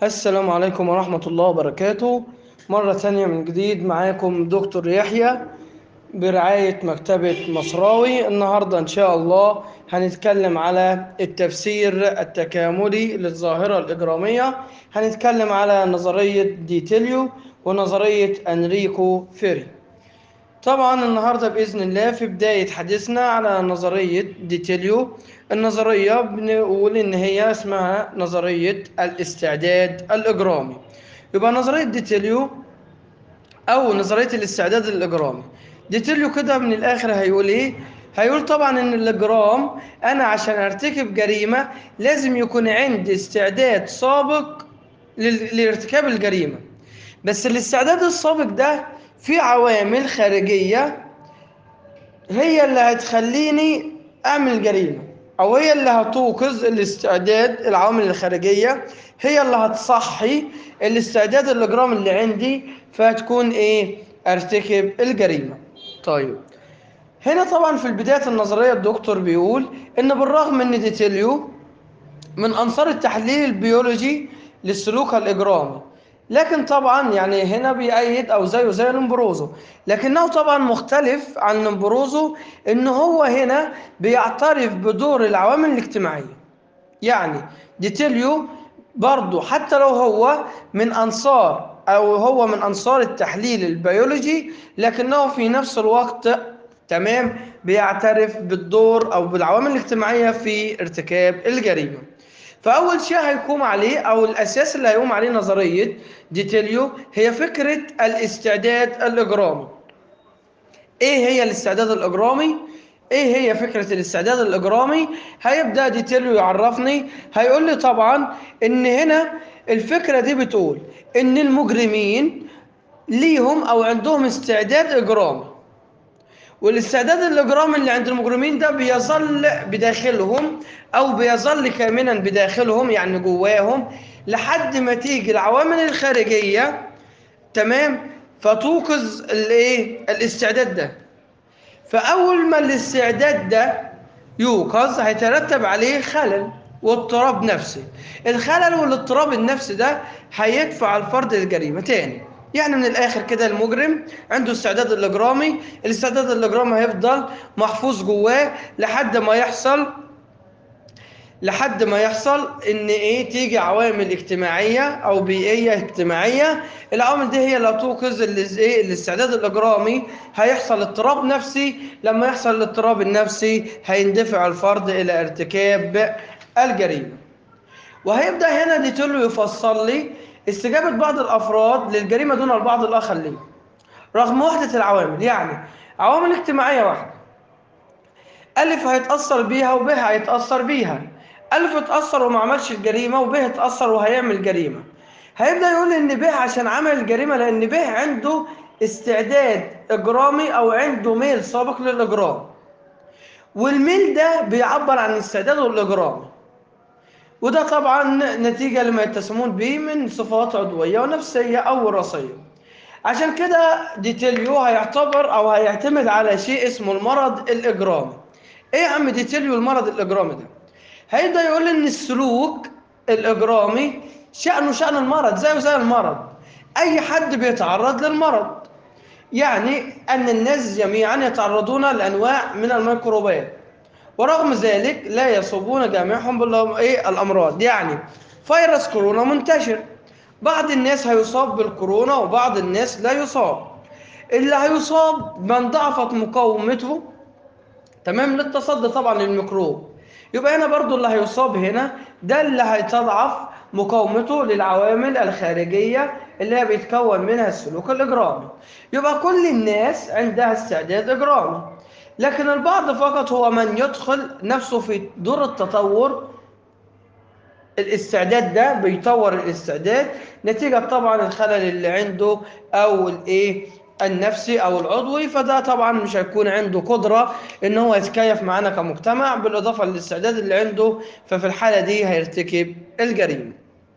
السلام عليكم ورحمة الله وبركاته مرة ثانية من جديد معاكم دكتور يحيى برعاية مكتبة مصراوي النهاردة إن شاء الله هنتكلم على التفسير التكاملي للظاهرة الإجرامية هنتكلم على نظرية ديتيليو ونظرية أنريكو فيري طبعا النهاردة بإذن الله في بداية حديثنا على نظرية ديتيليو النظرية بنقول إن هي اسمها نظرية الاستعداد الإجرامي يبقى نظرية ديتيليو أو نظرية الاستعداد الإجرامي ديتيليو كده من الآخر هيقول إيه؟ هيقول طبعا إن الإجرام أنا عشان أرتكب جريمة لازم يكون عندي استعداد سابق لل- لارتكاب الجريمة بس الاستعداد السابق ده في عوامل خارجية هي اللي هتخليني أعمل جريمة أو هي اللي هتوقظ الاستعداد العوامل الخارجية هي اللي هتصحي الاستعداد الإجرام اللي عندي فهتكون إيه أرتكب الجريمة طيب هنا طبعا في البداية النظرية الدكتور بيقول إن بالرغم إن ديتيليو من أنصار التحليل البيولوجي للسلوك الإجرامي لكن طبعا يعني هنا بيأيد أو زيه زي لومبروزو لكنه طبعا مختلف عن لومبروزو إن هو هنا بيعترف بدور العوامل الاجتماعية يعني ديتيليو برضه حتى لو هو من أنصار أو هو من أنصار التحليل البيولوجي لكنه في نفس الوقت تمام بيعترف بالدور أو بالعوامل الاجتماعية في ارتكاب الجريمة فأول شيء هيقوم عليه أو الأساس اللي هيقوم عليه نظرية ديتيليو هي فكرة الاستعداد الإجرامي إيه هي الاستعداد الإجرامي؟ إيه هي فكرة الاستعداد الإجرامي؟ هيبدأ ديتيليو يعرفني هيقول لي طبعا إن هنا الفكرة دي بتقول إن المجرمين ليهم أو عندهم استعداد إجرامي والاستعداد الإجرامي اللي عند المجرمين ده بيظل بداخلهم أو بيظل كامنا بداخلهم يعني جواهم لحد ما تيجي العوامل الخارجية تمام فتوقظ الايه الاستعداد ده فأول ما الاستعداد ده يوقظ هيترتب عليه خلل واضطراب نفسي الخلل والاضطراب النفسي ده هيدفع الفرد للجريمة تاني يعني من الآخر كده المجرم عنده استعداد الإجرامي الاستعداد الإجرامي هيفضل محفوظ جواه لحد ما يحصل لحد ما يحصل ان ايه تيجي عوامل اجتماعيه او بيئيه اجتماعيه العوامل دي هي اللي هتوقظ ال- ايه الاستعداد الاجرامي هيحصل اضطراب نفسي لما يحصل الاضطراب النفسي هيندفع الفرد الى ارتكاب الجريمه وهيبدا هنا ديتيلو يفصل لي استجابه بعض الافراد للجريمه دون البعض الاخر ليه رغم وحده العوامل يعني عوامل اجتماعيه واحده ألف هيتأثر بيها وب هيتأثر بيها ألف اتأثر وما عملش الجريمة وب اتأثر وهيعمل جريمة هيبدأ يقول إن ب عشان عمل الجريمة لأن ب عنده استعداد إجرامي أو عنده ميل سابق للإجرام والميل ده بيعبر عن استعداده الإجرامي وده طبعا نتيجة لما يتسمون به من صفات عضوية ونفسية أو وراثية عشان كده ديتيليو هيعتبر أو هيعتمد على شيء اسمه المرض الإجرامي إيه يا عم ديتيليو المرض الإجرامي ده؟ هيبدأ يقول إن السلوك الإجرامي شأنه شأن المرض زيه زي المرض أي حد بيتعرض للمرض يعني أن الناس جميعا يتعرضون لأنواع من الميكروبات ورغم ذلك لا يصابون جميعهم بالأمراض يعني فيروس كورونا منتشر بعض الناس هيصاب بالكورونا وبعض الناس لا يصاب اللي هيصاب من ضعفت مقاومته تمام للتصدي طبعا للميكروب يبقى هنا برضو اللي هيصاب هنا ده اللي هيتضعف مقاومته للعوامل الخارجية اللي هي بيتكون منها السلوك الإجرامي يبقى كل الناس عندها استعداد إجرامي لكن البعض فقط هو من يدخل نفسه في دور التطور الاستعداد ده بيطور الاستعداد نتيجة طبعا الخلل اللي عنده أو الإيه النفسي أو العضوي فده طبعا مش هيكون عنده قدرة إن هو يتكيف معانا كمجتمع بالإضافة للاستعداد اللي عنده ففي الحالة دي هيرتكب الجريمة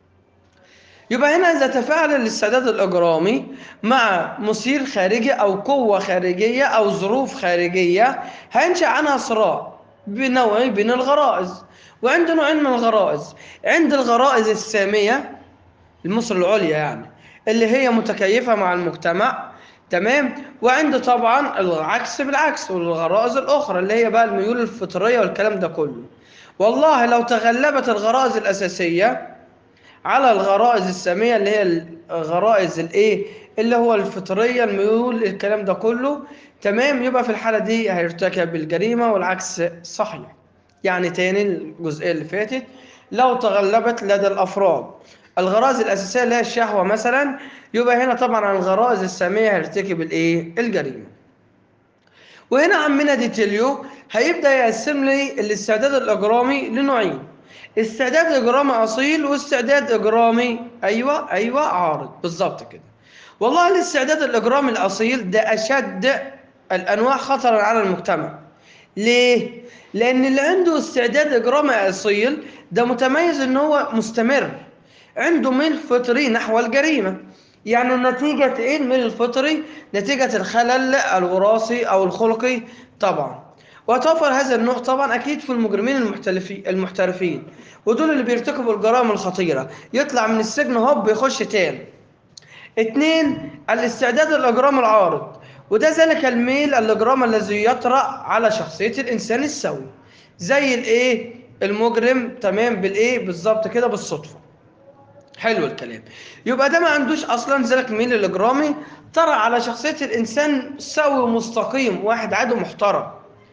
يبقى هنا إذا تفاعل الاستعداد الإجرامي مع مثير خارجي أو قوة خارجية أو ظروف خارجية هينشأ عنها صراع بنوعي بين الغرائز وعنده نوعين من الغرائز عند الغرائز السامية المصر العليا يعني اللي هي متكيفة مع المجتمع تمام وعنده طبعا العكس بالعكس والغرائز الأخرى اللي هي بقى الميول الفطرية والكلام ده كله والله لو تغلبت الغرائز الأساسية على الغرائز السامية اللي هي الغرائز الايه اللي هو الفطرية الميول الكلام ده كله تمام يبقى في الحالة دي هيرتكب الجريمة والعكس صحيح يعني تاني الجزئية اللي فاتت لو تغلبت لدى الأفراد الغرائز الأساسية اللي هي الشهوة مثلا يبقى هنا طبعا الغرائز السامية هيرتكب الايه الجريمة وهنا عمنا ديتيليو هيبدأ يقسم لي الاستعداد الإجرامي لنوعين استعداد إجرامي أصيل واستعداد إجرامي أيوة أيوة عارض بالظبط كده والله الاستعداد الإجرامي الأصيل ده أشد الأنواع خطرا على المجتمع ليه؟ لأن اللي عنده استعداد إجرامي أصيل ده متميز إن هو مستمر عنده ميل فطري نحو الجريمة يعني نتيجة إيه الميل الفطري؟ نتيجة الخلل الوراثي أو الخلقي طبعا وتوفر هذا النوع طبعا أكيد في المجرمين المحترفين المحترفين ودول اللي بيرتكبوا الجرائم الخطيرة يطلع من السجن هوب يخش تاني اتنين الاستعداد الإجرام العارض وده ذلك الميل الإجرام الذي يطرأ على شخصية الإنسان السوي زي الإيه المجرم تمام بالإيه بالظبط كده بالصدفة حلو الكلام يبقى ده ما عندوش اصلا ذلك ميل الاجرامي طرأ على شخصيه الانسان سوي مستقيم واحد عادي محترم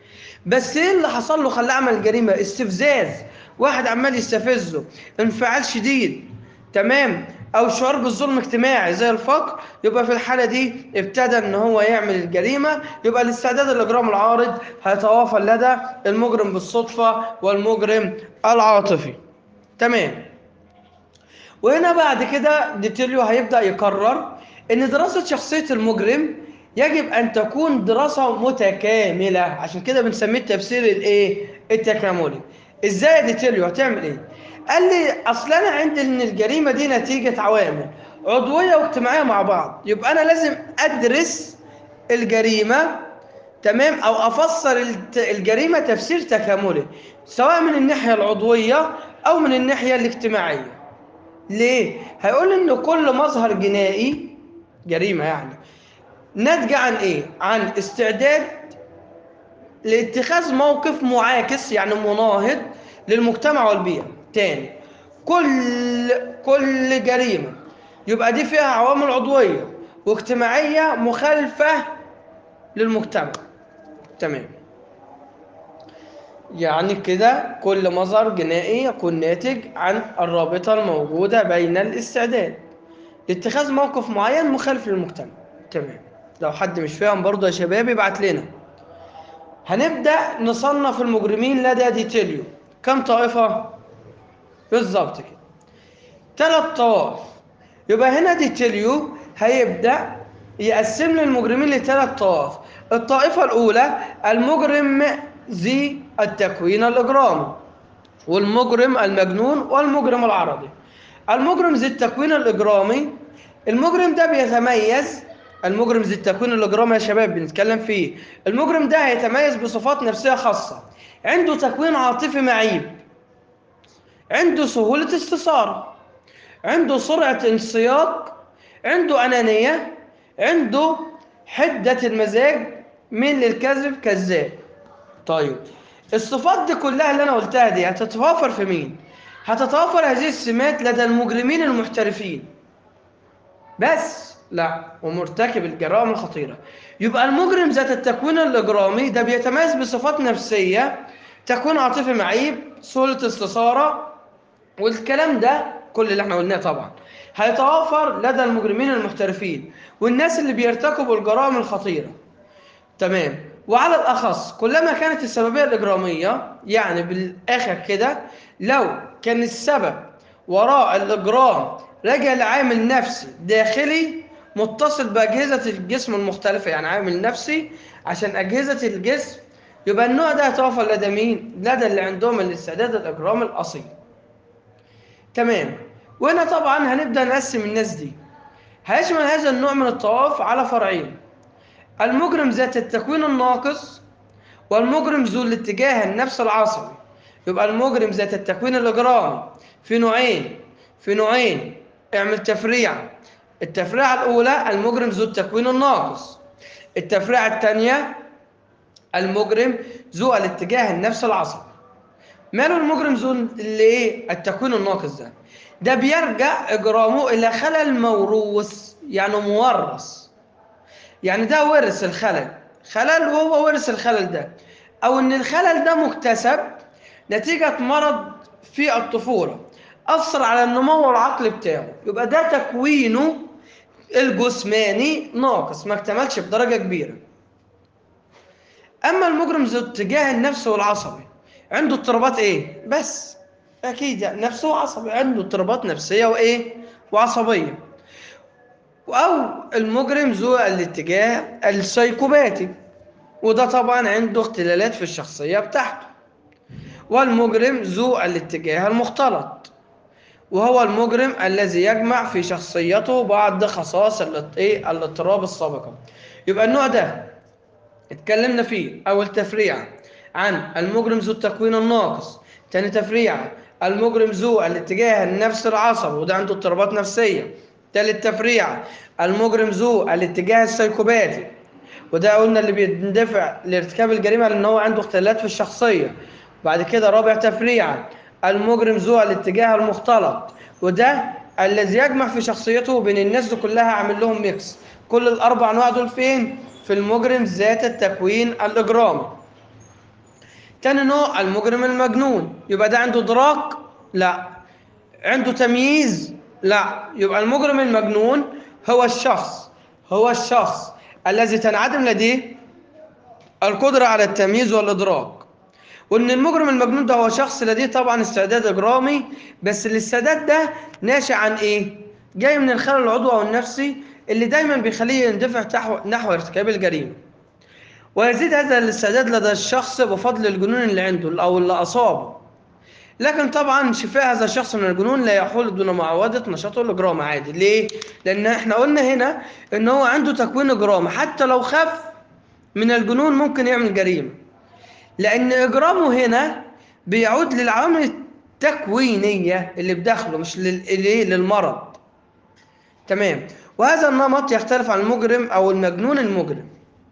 بس ايه اللي حصل له خلاه عمل جريمه استفزاز واحد عمال يستفزه انفعال شديد تمام او شعور بالظلم اجتماعي زي الفقر يبقى في الحاله دي ابتدى ان هو يعمل الجريمه يبقى الاستعداد الاجرام العارض هيتوافر لدى المجرم بالصدفه والمجرم العاطفي تمام وهنا بعد كده ديتيليو هيبدأ يقرر ان دراسة شخصية المجرم يجب ان تكون دراسة متكاملة عشان كده بنسميه التفسير الايه التكاملي ازاي يا ديتيليو هتعمل ايه قال لي اصل انا عندي ان الجريمة دي نتيجة عوامل عضوية واجتماعية مع بعض يبقى انا لازم ادرس الجريمة تمام او افسر الت- الجريمة تفسير تكاملي سواء من الناحية العضوية او من الناحية الاجتماعية ليه؟ هيقول ان كل مظهر جنائي جريمة يعني ناتج عن ايه؟ عن استعداد لاتخاذ موقف معاكس يعني مناهض للمجتمع والبيئة تاني كل كل جريمة يبقى دي فيها عوامل عضوية واجتماعية مخالفة للمجتمع تمام يعني كده كل مظهر جنائي يكون ناتج عن الرابطة الموجودة بين الاستعداد لاتخاذ موقف معين مخالف للمجتمع تمام لو حد مش فاهم برضه يا شباب يبعت لنا هنبدأ نصنف المجرمين لدى ديتيليو كم طائفة؟ بالظبط كده ثلاث طوائف يبقى هنا ديتيليو هيبدأ يقسم لي المجرمين لثلاث طوائف الطائفة الأولى المجرم ذي التكوين الإجرامي والمجرم المجنون والمجرم العرضي المجرم ذي التكوين الإجرامي المجرم ده بيتميز المجرم ذي التكوين الإجرامي يا شباب بنتكلم فيه المجرم ده هيتميز بصفات نفسية خاصة عنده تكوين عاطفي معيب عنده سهولة استثارة عنده سرعة انسياق عنده أنانية عنده حدة المزاج من للكذب كذاب طيب الصفات دي كلها اللي أنا قلتها دي هتتوافر في مين؟ هتتوافر هذه السمات لدى المجرمين المحترفين بس لا ومرتكب الجرائم الخطيرة يبقى المجرم ذات التكوين الإجرامي ده بيتميز بصفات نفسية تكوين عاطفي معيب سهولة استثارة والكلام ده كل اللي احنا قلناه طبعا هيتوفر لدى المجرمين المحترفين والناس اللي بيرتكبوا الجرائم الخطيرة تمام وعلى الأخص كلما كانت السببية الإجرامية يعني بالآخر كده لو كان السبب وراء الإجرام راجع لعامل نفسي داخلي متصل بأجهزة الجسم المختلفة يعني عامل نفسي عشان أجهزة الجسم يبقى النوع ده هيتوفر لدى مين؟ لدى اللي عندهم الاستعداد الإجرام الأصيل تمام وهنا طبعا هنبدأ نقسم الناس دي هيشمل هذا النوع من الطوائف على فرعين المجرم ذات التكوين الناقص والمجرم ذو الاتجاه النفس العصبي يبقى المجرم ذات التكوين الإجرامي في نوعين في نوعين اعمل تفريعة التفريعة الأولى المجرم ذو التكوين الناقص التفريعة الثانية المجرم ذو الاتجاه النفسي العصبي ماله المجرم ذو الايه التكوين الناقص ده ده بيرجع اجرامه الى خلل موروث يعني مورث يعني ده ورث الخلل خلل وهو ورث الخلل ده او ان الخلل ده مكتسب نتيجة مرض في الطفولة أثر على النمو العقلي بتاعه يبقى ده تكوينه الجسماني ناقص ما اكتملش بدرجة كبيرة أما المجرم ذو اتجاه النفسي والعصبي عنده اضطرابات إيه؟ بس أكيد يعني نفسه وعصبي عنده اضطرابات نفسية وإيه؟ وعصبية أو المجرم ذو الاتجاه السيكوباتي وده طبعا عنده اختلالات في الشخصية بتاعته والمجرم ذو الاتجاه المختلط وهو المجرم الذي يجمع في شخصيته بعض خصائص الاض- إيه؟ الاضطراب السابقة يبقى النوع ده اتكلمنا فيه أول تفريعة عن المجرم ذو التكوين الناقص تاني تفريعة المجرم ذو الاتجاه النفسي العصبي وده عنده اضطرابات نفسية تالت تفريعة المجرم ذو الاتجاه السيكوباتي وده قلنا اللي بيندفع لارتكاب الجريمة لأن هو عنده اختلالات في الشخصية بعد كده رابع تفريعة المجرم ذو الاتجاه المختلط وده الذي يجمع في شخصيته بين الناس دي كلها عامل لهم ميكس كل الأربع أنواع دول فين؟ في المجرم ذات التكوين الإجرامي تاني نوع المجرم المجنون يبقى ده عنده إدراك؟ لا عنده تمييز؟ لا يبقى المجرم المجنون هو الشخص هو الشخص الذي تنعدم لديه القدرة على التمييز والإدراك وإن المجرم المجنون ده هو شخص لديه طبعا استعداد إجرامي بس الاستعداد ده ناشئ عن إيه؟ جاي من الخلل العضوي أو النفسي اللي دايما بيخليه يندفع تحو- نحو ارتكاب الجريمة ويزيد هذا الاستعداد لدى الشخص بفضل الجنون اللي عنده أو اللي أصابه لكن طبعا شفاء هذا الشخص من الجنون لا يحول دون معاودة نشاطه الإجرامي عادي ليه؟ لأن احنا قلنا هنا إن هو عنده تكوين إجرامي حتى لو خف من الجنون ممكن يعمل جريمة لأن إجرامه هنا بيعود للعوامل التكوينية اللي بداخله مش لل... إيه؟ للمرض تمام وهذا النمط يختلف عن المجرم أو المجنون المجرم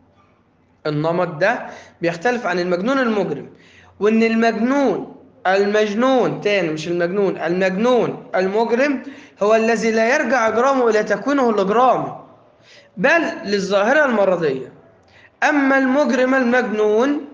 النمط ده بيختلف عن المجنون المجرم وإن المجنون المجنون تاني مش المجنون المجنون المجرم هو الذي لا يرجع إجرامه إلى تكوينه الإجرامي بل للظاهرة المرضية أما المجرم المجنون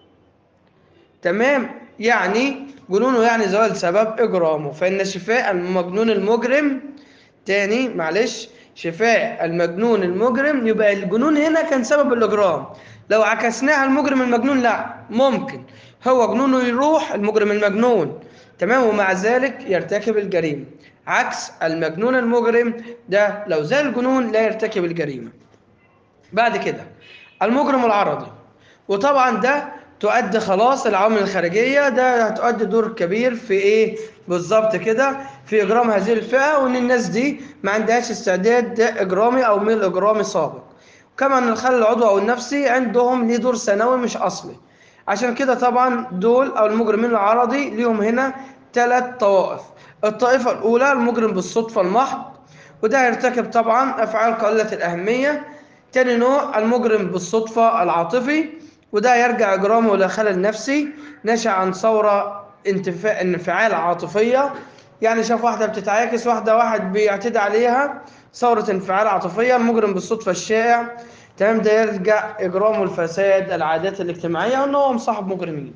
تمام يعني جنونه يعني زوال سبب إجرامه فإن شفاء المجنون المجرم تاني معلش شفاء المجنون المجرم يبقى الجنون هنا كان سبب الإجرام لو عكسناها المجرم المجنون لا ممكن هو جنونه يروح المجرم المجنون تمام ومع ذلك يرتكب الجريمة عكس المجنون المجرم ده لو زال الجنون لا يرتكب الجريمة بعد كده المجرم العرضي وطبعا ده تؤدي خلاص العوامل الخارجية ده هتؤدي دور كبير في ايه بالظبط كده في اجرام هذه الفئة وان الناس دي ما عندهاش استعداد اجرامي او ميل اجرامي سابق كما ان الخلل العضوي او النفسي عندهم ليه دور ثانوي مش اصلي عشان كده طبعا دول او المجرمين العرضي ليهم هنا ثلاث طوائف الطائفة الاولى المجرم بالصدفة المحض وده هيرتكب طبعا افعال قليلة الاهمية تاني نوع المجرم بالصدفة العاطفي وده يرجع إجرامه إلى خلل نفسي نشأ عن ثورة انتفاع انفعال عاطفية يعني شاف واحدة بتتعاكس واحدة واحد بيعتدي عليها ثورة انفعال عاطفية المجرم بالصدفة الشائع تمام ده يرجع إجرامه الفساد العادات الاجتماعية وإن هو مصاحب مجرمين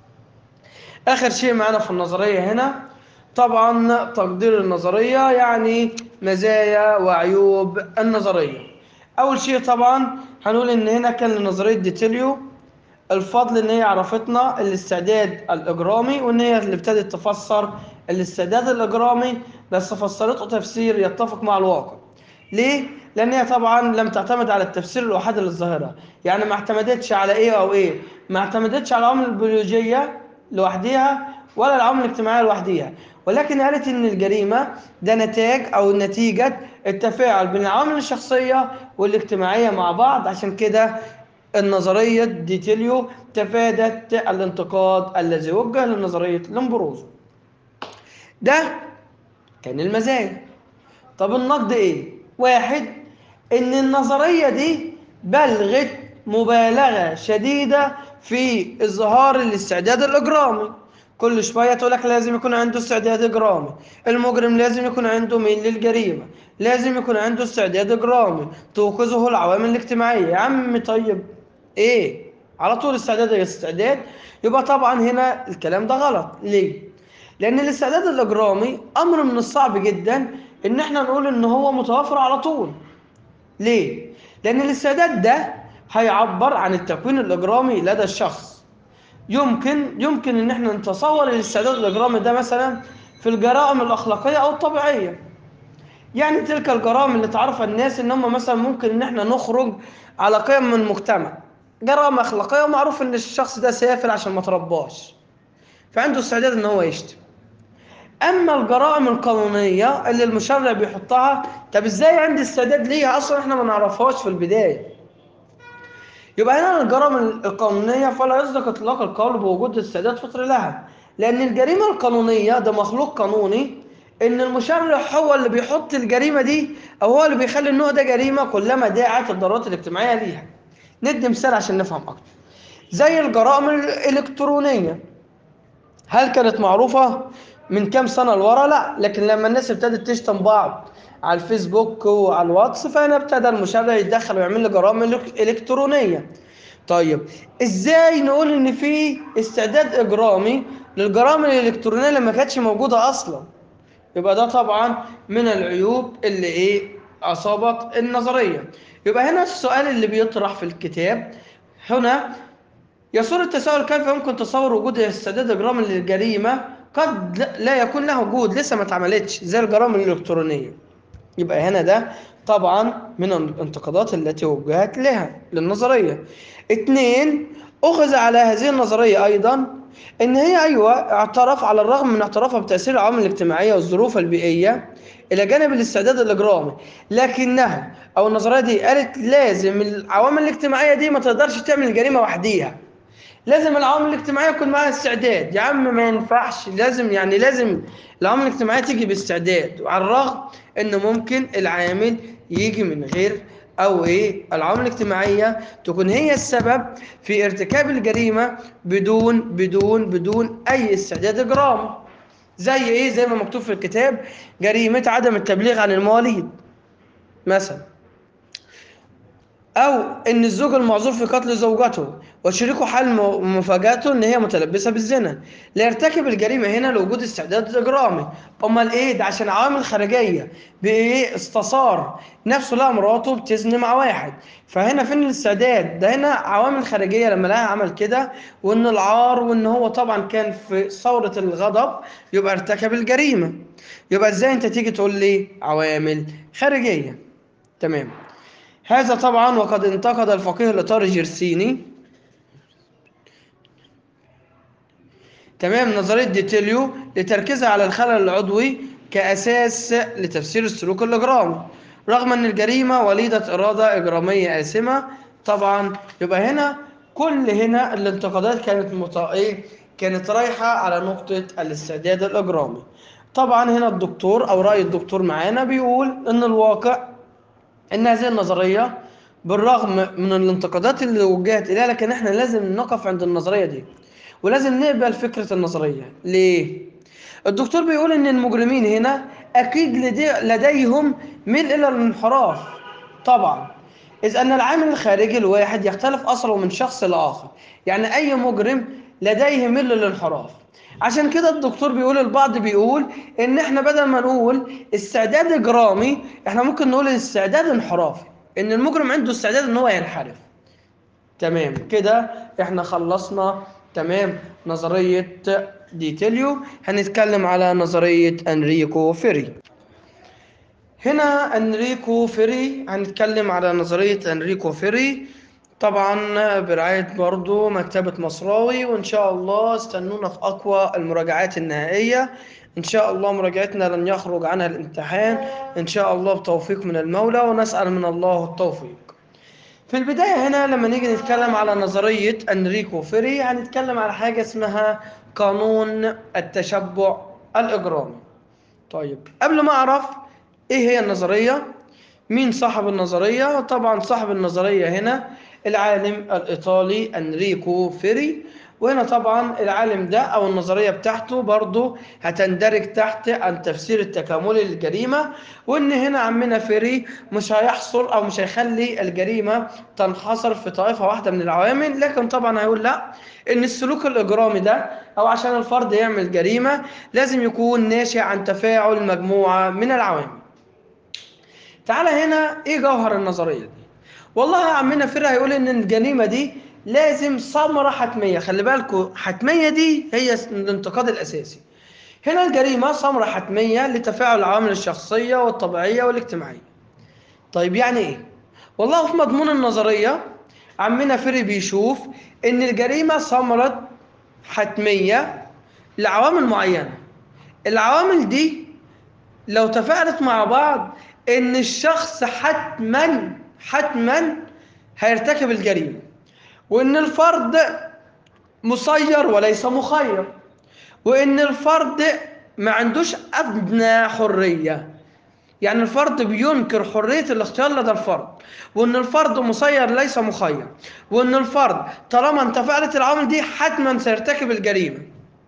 آخر شيء معانا في النظرية هنا طبعا تقدير النظرية يعني مزايا وعيوب النظرية أول شيء طبعا هنقول إن هنا كان لنظرية ديتيليو الفضل إن هي عرفتنا الاستعداد الإجرامي وإن هي اللي ابتدت تفسر الاستعداد الإجرامي بس فسرته تفسير يتفق مع الواقع. ليه؟ لأن هي طبعا لم تعتمد على التفسير الوحيد للظاهرة، يعني ما اعتمدتش على إيه أو إيه، ما اعتمدتش على العوامل البيولوجية لوحديها ولا العوامل الاجتماعية لوحديها، ولكن قالت إن الجريمة ده نتاج أو نتيجة التفاعل بين العوامل الشخصية والاجتماعية مع بعض عشان كده النظرية ديتيليو تفادت الانتقاد الذي وجه لنظرية لومبروزو ده كان المزايا طب النقد ايه واحد ان النظريه دي بلغت مبالغه شديده في اظهار الاستعداد الاجرامي كل شويه تقول لك لازم يكون عنده استعداد اجرامي المجرم لازم يكون عنده ميل للجريمه لازم يكون عنده استعداد اجرامي توقظه العوامل الاجتماعيه يا عم طيب ايه على طول استعداد استعداد يبقى طبعا هنا الكلام ده غلط ليه لان الاستعداد الاجرامي امر من الصعب جدا ان احنا نقول ان هو متوفر على طول ليه لان الاستعداد ده هيعبر عن التكوين الاجرامي لدى الشخص يمكن يمكن ان احنا نتصور الاستعداد الاجرامي ده مثلا في الجرائم الاخلاقيه او الطبيعيه يعني تلك الجرائم اللي تعرفها الناس ان هم مثلا ممكن ان احنا نخرج على قيم من المجتمع جرائم اخلاقيه ومعروف ان الشخص ده سافر عشان ما ترباش فعنده استعداد ان هو يشتم اما الجرائم القانونيه اللي المشرع بيحطها طب ازاي عندي استعداد ليها اصلا احنا ما نعرفهاش في البدايه يبقى هنا الجرائم القانونيه فلا يصدق اطلاق القول بوجود استعداد فطري لها لان الجريمه القانونيه ده مخلوق قانوني ان المشرع هو اللي بيحط الجريمه دي او هو اللي بيخلي النوع ده جريمه كلما داعت الضرورات الاجتماعيه ليها ندي مثال عشان نفهم اكتر زي الجرائم الالكترونيه هل كانت معروفه من كام سنه لورا لا لكن لما الناس ابتدت تشتم بعض على الفيسبوك وعلى الواتس فهنا ابتدى المشرع يتدخل ويعمل لي جرائم الكترونيه طيب ازاي نقول ان في استعداد اجرامي للجرائم الالكترونيه اللي ما كانتش موجوده اصلا يبقى ده طبعا من العيوب اللي ايه اصابت النظريه يبقى هنا السؤال اللي بيطرح في الكتاب هنا يصور التساؤل كيف يمكن تصور وجود استعداد اجرامي للجريمه قد لا يكون له وجود لسه ما اتعملتش زي الجرائم الالكترونيه يبقى هنا ده طبعا من الانتقادات التي وجهت لها للنظريه اثنين اخذ على هذه النظريه ايضا ان هي ايوه اعترف على الرغم من اعترافها بتاثير العوامل الاجتماعيه والظروف البيئيه الى جانب الاستعداد الاجرامي لكنها او النظريه دي قالت لازم العوامل الاجتماعيه دي ما تقدرش تعمل الجريمه وحديها لازم العوامل الاجتماعيه يكون معاها استعداد يا عم ما ينفعش لازم يعني لازم العوامل الاجتماعيه تيجي باستعداد وعلى الرغم ان ممكن العامل يجي من غير او ايه العوامل الاجتماعيه تكون هي السبب في ارتكاب الجريمه بدون بدون بدون اي استعداد اجرامي زي ايه زي ما مكتوب في الكتاب جريمه عدم التبليغ عن المواليد مثلا او ان الزوج المعذور في قتل زوجته وشريكه حال مفاجاته ان هي متلبسه بالزنا لا يرتكب الجريمه هنا لوجود استعداد اجرامي امال ايه ده عشان عوامل خارجيه بايه استصار نفسه لقى مراته بتزني مع واحد فهنا فين الاستعداد ده هنا عوامل خارجيه لما لقاها عمل كده وان العار وان هو طبعا كان في ثوره الغضب يبقى ارتكب الجريمه يبقى ازاي انت تيجي تقول لي عوامل خارجيه تمام هذا طبعا وقد انتقد الفقيه الإطاري جيرسيني تمام نظرية ديتيليو لتركيزها على الخلل العضوي كأساس لتفسير السلوك الإجرامي رغم أن الجريمة وليدة إرادة إجرامية آثمة طبعا يبقى هنا كل هنا الانتقادات كانت مط... إيه؟ كانت رايحة على نقطة الاستعداد الإجرامي طبعا هنا الدكتور أو رأي الدكتور معانا بيقول أن الواقع ان هذه النظريه بالرغم من الانتقادات اللي وجهت اليها لكن احنا لازم نقف عند النظريه دي ولازم نقبل فكره النظريه ليه الدكتور بيقول ان المجرمين هنا اكيد لدي لديهم ميل الى الانحراف طبعا اذ ان العامل الخارجي الواحد يختلف اصله من شخص لاخر يعني اي مجرم لديه ميل للانحراف عشان كده الدكتور بيقول البعض بيقول ان احنا بدل ما نقول استعداد اجرامي احنا ممكن نقول استعداد انحرافي ان المجرم عنده استعداد ان هو ينحرف تمام كده احنا خلصنا تمام نظرية ديتيليو هنتكلم على نظرية انريكو فيري هنا انريكو فيري هنتكلم على نظرية انريكو فيري طبعا برعاية برضو مكتبة مصراوي وإن شاء الله استنونا في أقوى المراجعات النهائية إن شاء الله مراجعتنا لن يخرج عنها الامتحان إن شاء الله بتوفيق من المولى ونسأل من الله التوفيق في البداية هنا لما نيجي نتكلم على نظرية أنريكو فيري هنتكلم على حاجة اسمها قانون التشبع الإجرامي طيب قبل ما أعرف ايه هي النظرية مين صاحب النظرية طبعا صاحب النظرية هنا العالم الإيطالي أنريكو فيري وهنا طبعا العالم ده أو النظرية بتاعته برضه هتندرج تحت التفسير التكاملي للجريمة وإن هنا عمنا فيري مش هيحصر أو مش هيخلي الجريمة تنحصر في طائفة واحدة من العوامل لكن طبعا هيقول لا إن السلوك الإجرامي ده أو عشان الفرد يعمل جريمة لازم يكون ناشئ عن تفاعل مجموعة من العوامل تعالى هنا ايه جوهر النظريه دي والله يا عمنا فرقه هيقول ان الجريمه دي لازم ثمره حتميه خلي بالكم حتميه دي هي الانتقاد الاساسي هنا الجريمه ثمره حتميه لتفاعل العوامل الشخصيه والطبيعيه والاجتماعيه طيب يعني ايه والله في مضمون النظريه عمنا فري بيشوف ان الجريمه ثمره حتميه لعوامل معينه العوامل دي لو تفاعلت مع بعض ان الشخص حتما حتما هيرتكب الجريمه وان الفرد مسير وليس مخير وان الفرد ما عندوش ادنى حريه يعني الفرد بينكر حريه الاختيار لدى الفرد وان الفرد مسير ليس مخير وان الفرد طالما انتفعلت العوامل دي حتما سيرتكب الجريمه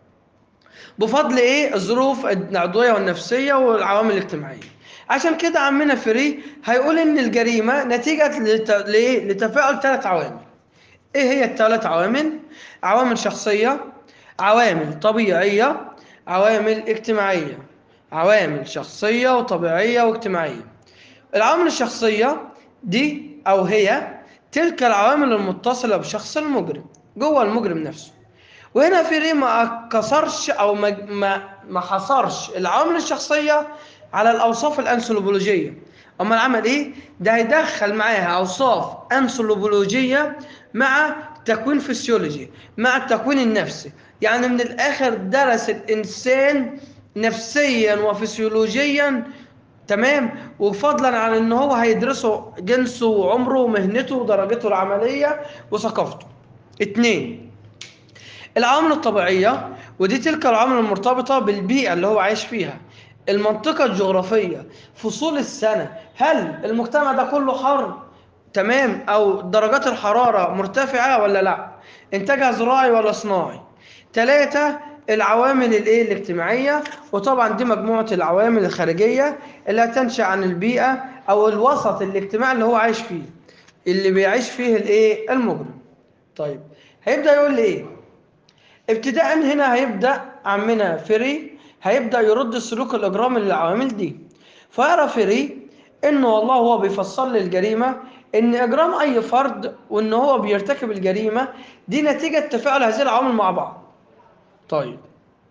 بفضل ايه الظروف العضويه والنفسيه والعوامل الاجتماعيه عشان كده عمنا فري هيقول ان الجريمه نتيجه لت... ليه؟ لتفاعل ثلاث عوامل ايه هي الثلاث عوامل عوامل شخصيه عوامل طبيعيه عوامل اجتماعيه عوامل شخصيه وطبيعيه واجتماعيه العوامل الشخصيه دي او هي تلك العوامل المتصله بشخص المجرم جوه المجرم نفسه وهنا في ما كسرش او ما ما ما حصرش العوامل الشخصيه على الاوصاف الانثروبولوجيه اما العمل ايه ده هيدخل معاها اوصاف انثروبولوجيه مع تكوين فسيولوجي مع التكوين النفسي يعني من الاخر درس الانسان نفسيا وفسيولوجيا تمام وفضلا عن ان هو هيدرسه جنسه وعمره ومهنته ودرجته العمليه وثقافته اتنين العوامل الطبيعيه ودي تلك العوامل المرتبطه بالبيئه اللي هو عايش فيها المنطقة الجغرافية فصول السنة هل المجتمع ده كله حر تمام أو درجات الحرارة مرتفعة ولا لا إنتاجها زراعي ولا صناعي ثلاثة العوامل الايه الاجتماعية وطبعا دي مجموعة العوامل الخارجية اللي هتنشأ عن البيئة أو الوسط الاجتماعي اللي هو عايش فيه اللي بيعيش فيه الايه المجرم طيب هيبدأ يقول لي ايه ابتداء هنا هيبدأ عمنا فري هيبدأ يرد السلوك الإجرامي للعوامل دي فيرى فيري إنه والله هو بيفسر لي الجريمة إن إجرام أي فرد وإن هو بيرتكب الجريمة دي نتيجة تفاعل هذه العوامل مع بعض طيب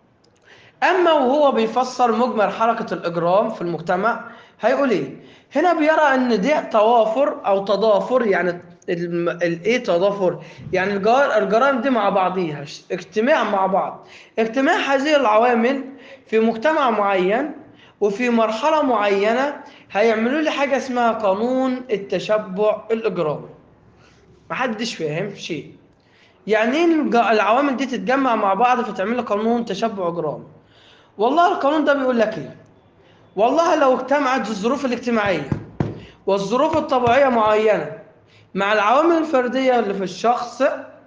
أما وهو بيفسر مجمل حركة الإجرام في المجتمع هيقول إيه؟ هنا بيرى إن دي توافر أو تضافر يعني الايه تضافر يعني الجرائم دي مع بعضيها اجتماع مع بعض اجتماع هذه العوامل في مجتمع معين وفي مرحلة معينة هيعملوا لي حاجة اسمها قانون التشبع الإجرامي محدش فاهم شيء يعني ايه العوامل دي تتجمع مع بعض فتعمل لي قانون تشبع إجرامي والله القانون ده بيقول لك ايه والله لو اجتمعت الظروف الاجتماعية والظروف الطبيعية معينة مع العوامل الفردية اللي في الشخص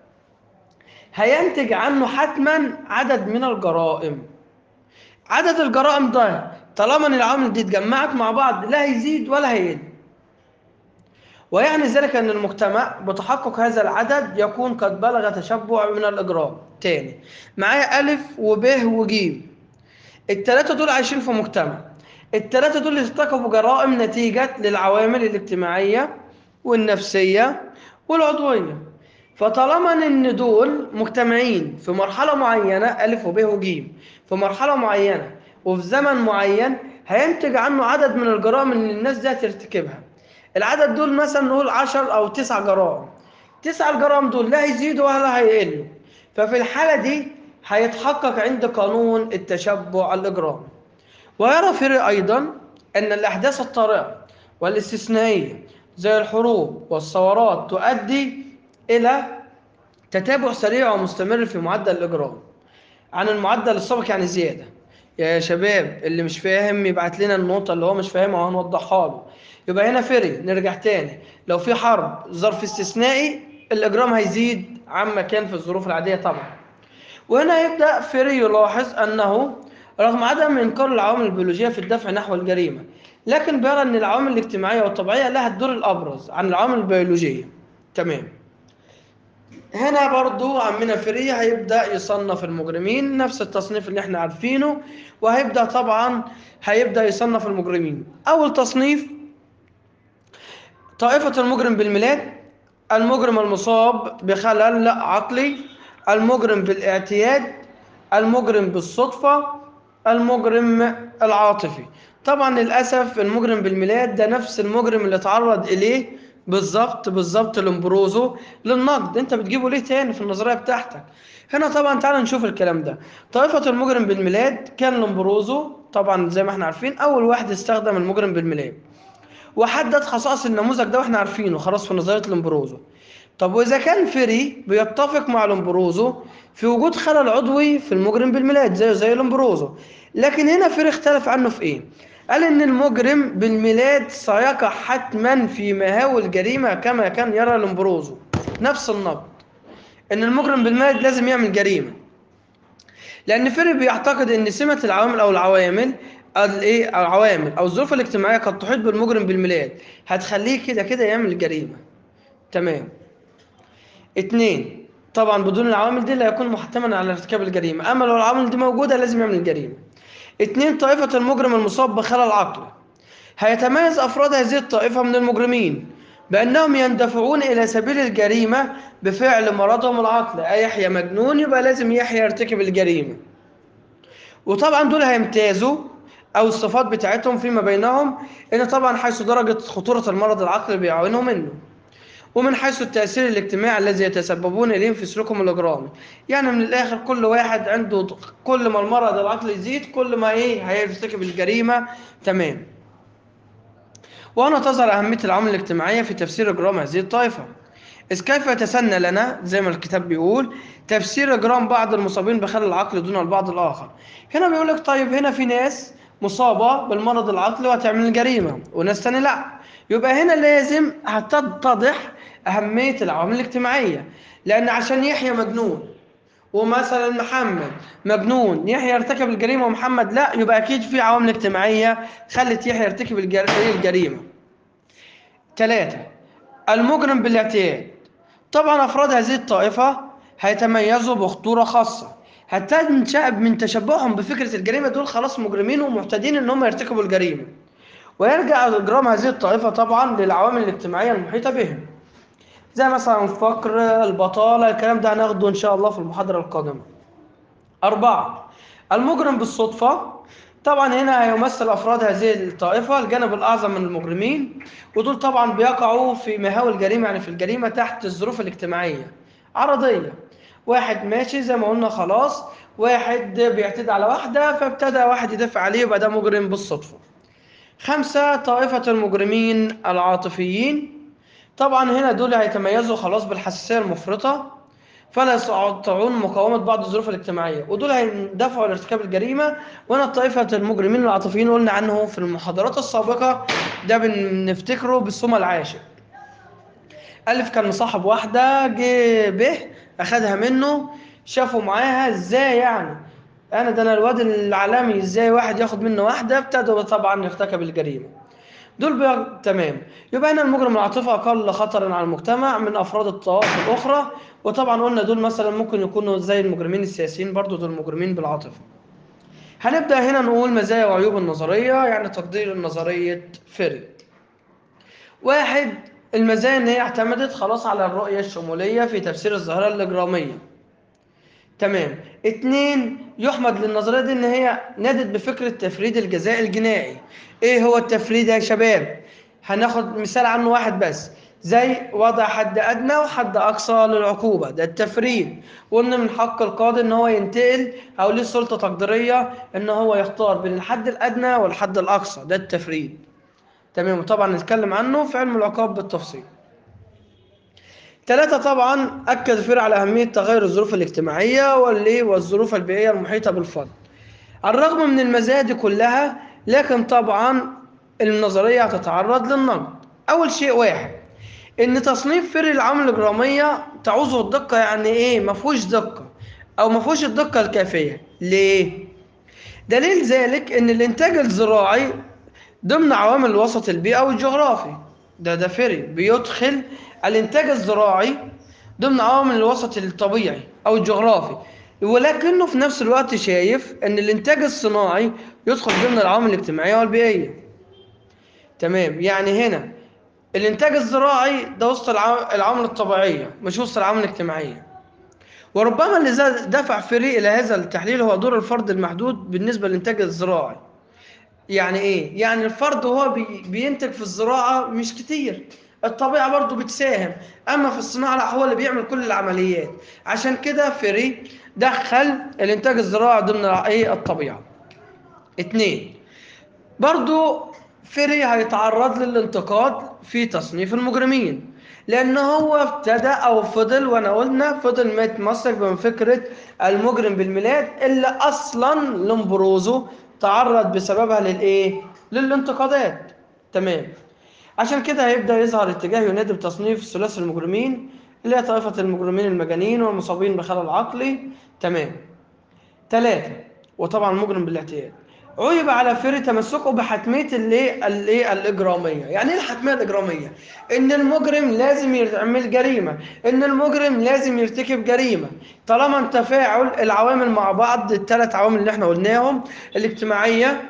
هينتج عنه حتما عدد من الجرائم عدد الجرائم ده طالما ان العوامل دي اتجمعت مع بعض لا هيزيد ولا هيقل ويعني ذلك ان المجتمع بتحقق هذا العدد يكون قد بلغ تشبع من الاجرام تاني معايا الف وب وجيم التلاتة دول عايشين في مجتمع التلاتة دول ارتكبوا جرائم نتيجة للعوامل الاجتماعية والنفسية والعضوية فطالما ان دول مجتمعين في مرحلة معينة ألف وب وجيم في مرحلة معينة وفي زمن معين هينتج عنه عدد من الجرائم اللي الناس دي هترتكبها العدد دول مثلا نقول 10 أو 9 جرائم تسع الجرائم دول لا هيزيدوا ولا هيقلوا ففي الحالة دي هيتحقق عند قانون التشبع الإجرامي ويرى فيري أيضا أن الأحداث الطارئة والاستثنائية زي الحروب والثورات تؤدي إلى تتابع سريع ومستمر في معدل الإجرام عن المعدل السابق يعني زيادة يا شباب اللي مش فاهم يبعت لنا النقطة اللي هو مش فاهمها وهنوضحها له يبقى هنا فري نرجع تاني لو في حرب ظرف استثنائي الإجرام هيزيد عما كان في الظروف العادية طبعا وهنا يبدأ فيري يلاحظ أنه رغم عدم إنكار العوامل البيولوجية في الدفع نحو الجريمة لكن بيرى أن العوامل الاجتماعية والطبيعية لها الدور الأبرز عن العوامل البيولوجية تمام هنا برضو عمنا فري هيبدأ يصنف المجرمين نفس التصنيف اللي احنا عارفينه وهيبدأ طبعا هيبدأ يصنف المجرمين أول تصنيف طائفة المجرم بالميلاد المجرم المصاب بخلل عقلي المجرم بالاعتياد المجرم بالصدفة المجرم العاطفي طبعا للأسف المجرم بالميلاد ده نفس المجرم اللي اتعرض إليه بالظبط بالظبط لمبروزو للنقد انت بتجيبه ليه تاني في النظريه بتاعتك هنا طبعا تعال نشوف الكلام ده طائفه المجرم بالميلاد كان لمبروزو طبعا زي ما احنا عارفين اول واحد استخدم المجرم بالميلاد وحدد خصائص النموذج ده واحنا عارفينه خلاص في نظريه لمبروزو طب واذا كان فري بيتفق مع لمبروزو في وجود خلل عضوي في المجرم بالميلاد زيه زي لمبروزو لكن هنا فري اختلف عنه في ايه قال ان المجرم بالميلاد سيقع حتما في مهاوي الجريمه كما كان يرى لمبروزو نفس النقد ان المجرم بالميلاد لازم يعمل جريمه لان فيري بيعتقد ان سمه العوامل او العوامل الايه العوامل او الظروف الاجتماعيه قد تحيط بالمجرم بالميلاد هتخليه كده كده يعمل جريمه تمام اتنين طبعا بدون العوامل دي لا يكون محتملا على ارتكاب الجريمه اما لو العوامل دي موجوده لازم يعمل الجريمه اتنين طائفة المجرم المصاب بخلل عقلي هيتميز أفراد هذه الطائفة من المجرمين بأنهم يندفعون إلى سبيل الجريمة بفعل مرضهم العقلي أي يحيى مجنون يبقى لازم يحيى يرتكب الجريمة وطبعا دول هيمتازوا أو الصفات بتاعتهم فيما بينهم إن طبعا حيث درجة خطورة المرض العقلي بيعانوا منه ومن حيث التأثير الاجتماعي الذي يتسببون إليه في سلوكهم الإجرامي يعني من الآخر كل واحد عنده كل ما المرض العقلي يزيد كل ما إيه هيرتكب الجريمة تمام وهنا تظهر أهمية العوامل الاجتماعية في تفسير إجرام هذه الطائفة إذ كيف يتسنى لنا زي ما الكتاب بيقول تفسير إجرام بعض المصابين بخلل العقل دون البعض الآخر هنا بيقول لك طيب هنا في ناس مصابة بالمرض العقلي وهتعمل الجريمة وناس تاني لأ يبقى هنا لازم هتتضح أهمية العوامل الاجتماعية لأن عشان يحيى مجنون ومثلا محمد مجنون يحيى يرتكب الجريمة ومحمد لا يبقى أكيد في عوامل اجتماعية خلت يحيى يرتكب الجر- الجريمة ثلاثة المجرم بالاعتياد طبعا أفراد هذه الطائفة هيتميزوا بخطورة خاصة هتنشأ من تشبههم بفكرة الجريمة دول خلاص مجرمين ومعتادين إن هم يرتكبوا الجريمة ويرجع إجرام هذه الطائفة طبعا للعوامل الاجتماعية المحيطة بهم زي مثلا الفقر البطالة الكلام ده هناخده إن شاء الله في المحاضرة القادمة أربعة المجرم بالصدفة طبعا هنا هيمثل أفراد هذه الطائفة الجانب الأعظم من المجرمين ودول طبعا بيقعوا في مهاوي الجريمة يعني في الجريمة تحت الظروف الاجتماعية عرضية واحد ماشي زي ما قلنا خلاص واحد بيعتدي على واحدة فابتدى واحد يدافع عليه يبقى ده مجرم بالصدفة خمسة طائفة المجرمين العاطفيين طبعا هنا دول هيتميزوا خلاص بالحساسية المفرطة فلا يستطيعون مقاومة بعض الظروف الاجتماعية ودول هيندفعوا لارتكاب الجريمة وهنا طائفة المجرمين العاطفيين قلنا عنه في المحاضرات السابقة ده بنفتكره بالسمى العاشق ألف كان مصاحب واحدة جه به أخدها منه شافوا معاها ازاي يعني أنا ده أنا الواد العالمي ازاي واحد ياخد منه واحدة ابتدوا طبعا يرتكب الجريمة دول بي... تمام يبقى هنا المجرم العاطفي اقل خطرا على المجتمع من افراد الطوائف الاخرى وطبعا قلنا دول مثلا ممكن يكونوا زي المجرمين السياسيين برضو دول مجرمين بالعاطفه هنبدا هنا نقول مزايا وعيوب النظريه يعني تقدير نظريه فيري واحد المزايا ان هي اعتمدت خلاص على الرؤيه الشموليه في تفسير الظاهره الاجراميه تمام اتنين يحمد للنظرية دي ان هي نادت بفكرة تفريد الجزاء الجنائي ايه هو التفريد يا شباب هناخد مثال عنه واحد بس زي وضع حد ادنى وحد اقصى للعقوبة ده التفريد وان من حق القاضي ان هو ينتقل او ليه سلطة تقديرية ان هو يختار بين الحد الادنى والحد الاقصى ده التفريد تمام وطبعا نتكلم عنه في علم العقاب بالتفصيل ثلاثة طبعا أكد فير على أهمية تغير الظروف الاجتماعية واللي والظروف البيئية المحيطة بالفرد على الرغم من المزايا دي كلها لكن طبعا النظرية هتتعرض للنقد أول شيء واحد إن تصنيف فرق العوامل الإجرامية تعوزه الدقة يعني إيه ما فيهوش دقة أو ما فيهوش الدقة الكافية ليه؟ دليل ذلك إن الإنتاج الزراعي ضمن عوامل الوسط البيئي والجغرافي ده ده فرق بيدخل الإنتاج الزراعي ضمن عوامل الوسط الطبيعي أو الجغرافي ولكنه في نفس الوقت شايف ان الانتاج الصناعي يدخل ضمن العوامل الاجتماعيه والبيئيه تمام يعني هنا الانتاج الزراعي ده وسط العو- العوامل الطبيعيه مش وسط العوامل الاجتماعيه وربما اللي زاد- دفع فريق الى هذا التحليل هو دور الفرد المحدود بالنسبه للانتاج الزراعي يعني ايه يعني الفرد هو بي بينتج في الزراعه مش كتير الطبيعه برضه بتساهم اما في الصناعه لا هو اللي بيعمل كل العمليات عشان كده فري دخل الانتاج الزراعي ضمن ايه الطبيعه اتنين برضو فري هيتعرض للانتقاد في تصنيف المجرمين لان هو ابتدى او فضل وانا قلنا فضل متمسك من فكره المجرم بالميلاد اللي اصلا لومبروزو تعرض بسببها للايه للانتقادات تمام عشان كده هيبدا يظهر اتجاه ينادي بتصنيف ثلاثي المجرمين اللي هي طائفه المجرمين المجانين والمصابين بخلل عقلي تمام ثلاثة وطبعا مجرم بالاعتياد عيب على فري تمسكه بحتمية الايه الايه الإجرامية يعني ايه الحتمية الإجرامية ان المجرم لازم يعمل جريمة ان المجرم لازم يرتكب جريمة طالما تفاعل العوامل مع بعض الثلاث عوامل اللي احنا قلناهم الاجتماعية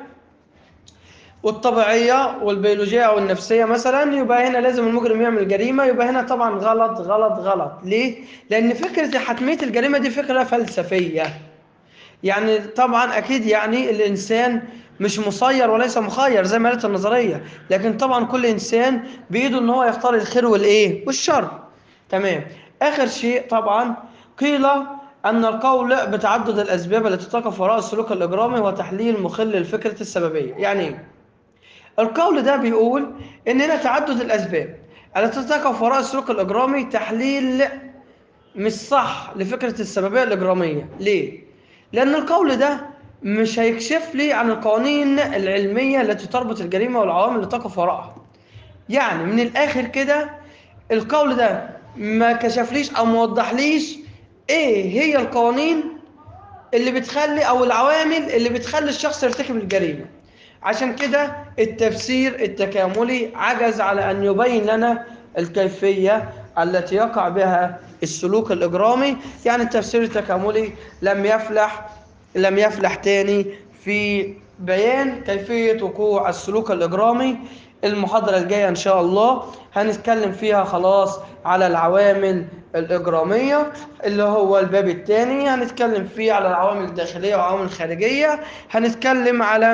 والطبيعية والبيولوجية أو النفسية مثلا يبقى هنا لازم المجرم يعمل جريمة يبقى هنا طبعا غلط غلط غلط ليه؟ لأن فكرة حتمية الجريمة دي فكرة فلسفية يعني طبعا أكيد يعني الإنسان مش مسير وليس مخير زي ما قالت النظرية لكن طبعا كل إنسان بإيده إن هو يختار الخير والإيه؟ والشر تمام آخر شيء طبعا قيل أن القول بتعدد الأسباب التي تقف وراء السلوك الإجرامي وتحليل مخل الفكرة السببية يعني إيه؟ القول ده بيقول ان هنا تعدد الاسباب التي تقف وراء السلوك الاجرامي تحليل مش صح لفكره السببيه الاجراميه ليه لان القول ده مش هيكشف لي عن القوانين العلميه التي تربط الجريمه والعوامل اللي تقف وراءها يعني من الاخر كده القول ده ما كشفليش او ما وضحليش ايه هي القوانين اللي بتخلي او العوامل اللي بتخلي الشخص يرتكب الجريمه عشان كده التفسير التكاملي عجز على أن يبين لنا الكيفية التي يقع بها السلوك الإجرامي يعني التفسير التكاملي لم يفلح لم يفلح تاني في بيان كيفية وقوع السلوك الإجرامي المحاضرة الجاية إن شاء الله هنتكلم فيها خلاص على العوامل الإجرامية اللي هو الباب الثاني هنتكلم فيه على العوامل الداخلية والعوامل الخارجية هنتكلم على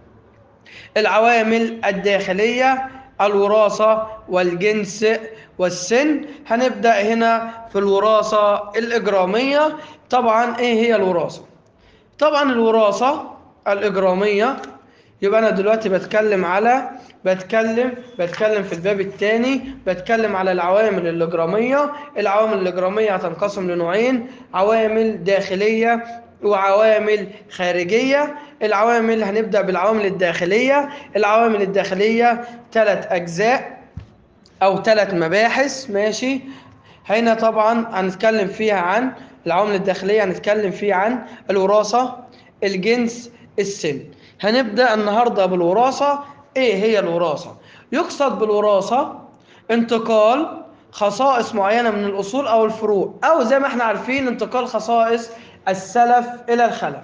العوامل الداخلية الوراثة والجنس والسن هنبدأ هنا في الوراثة الإجرامية طبعا إيه هي الوراثة طبعا الوراثة الإجرامية يبقى أنا دلوقتي بتكلم على بتكلم بتكلم في الباب الثاني بتكلم على العوامل الإجرامية العوامل الإجرامية هتنقسم لنوعين عوامل داخلية وعوامل خارجية العوامل هنبدأ بالعوامل الداخلية العوامل الداخلية ثلاث أجزاء أو ثلاث مباحث ماشي هنا طبعا هنتكلم فيها عن العوامل الداخلية هنتكلم فيها عن الوراثة الجنس السن هنبدأ النهاردة بالوراثة إيه هي الوراثة؟ يقصد بالوراثة انتقال خصائص معينة من الأصول أو الفروع أو زي ما احنا عارفين انتقال خصائص السلف إلى الخلف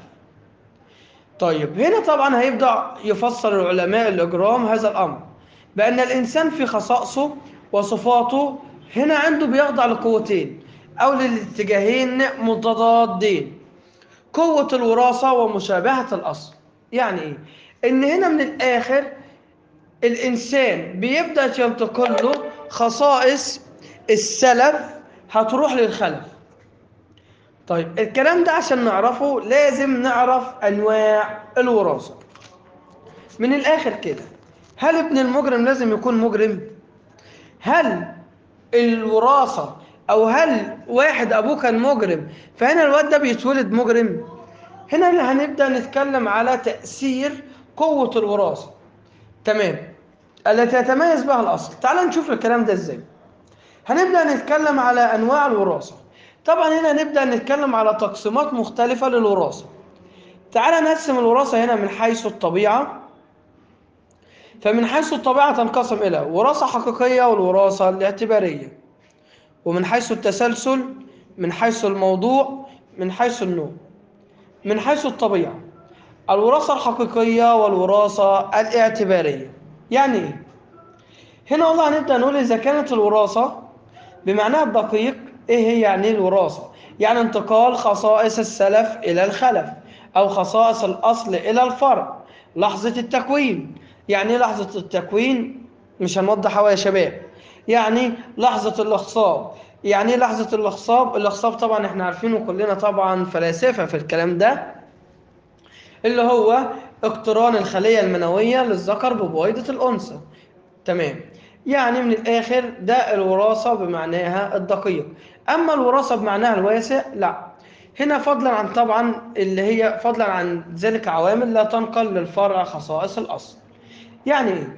طيب هنا طبعا هيبدأ يفسر العلماء الإجرام هذا الأمر بأن الإنسان في خصائصه وصفاته هنا عنده بيخضع لقوتين أو للاتجاهين متضادين قوة الوراثة ومشابهة الأصل يعني إيه؟ إن هنا من الآخر الإنسان بيبدأ ينتقل له خصائص السلف هتروح للخلف طيب الكلام ده عشان نعرفه لازم نعرف أنواع الوراثة من الآخر كده هل ابن المجرم لازم يكون مجرم؟ هل الوراثة أو هل واحد أبوه كان مجرم فهنا الواد ده بيتولد مجرم؟ هنا هنبدأ نتكلم على تأثير قوة الوراثة تمام التي يتميز بها الأصل تعال نشوف الكلام ده ازاي هنبدأ نتكلم على أنواع الوراثة طبعا هنا نبدأ نتكلم على تقسيمات مختلفة للوراثة تعال نقسم الوراثة هنا من حيث الطبيعة فمن حيث الطبيعة تنقسم إلى وراثة حقيقية والوراثة الاعتبارية ومن حيث التسلسل من حيث الموضوع من حيث النوع من حيث الطبيعة الوراثة الحقيقية والوراثة الاعتبارية يعني إيه؟ هنا والله هنبدأ نقول إذا كانت الوراثة بمعناها الدقيق إيه هي يعني إيه الوراثة؟ يعني انتقال خصائص السلف إلى الخلف أو خصائص الأصل إلى الفرع لحظة التكوين يعني إيه لحظة التكوين مش هنوضح أوي يا شباب يعني لحظة الإخصاب يعني إيه لحظة الإخصاب الإخصاب طبعا إحنا عارفينه كلنا طبعا فلاسفة في الكلام ده اللي هو اقتران الخلية المنوية للذكر ببويضة الأنثى تمام يعني من الآخر ده الوراثة بمعناها الدقيق أما الوراثة بمعناها الواسع لا هنا فضلا عن طبعا اللي هي فضلا عن ذلك عوامل لا تنقل للفرع خصائص الأصل يعني إيه؟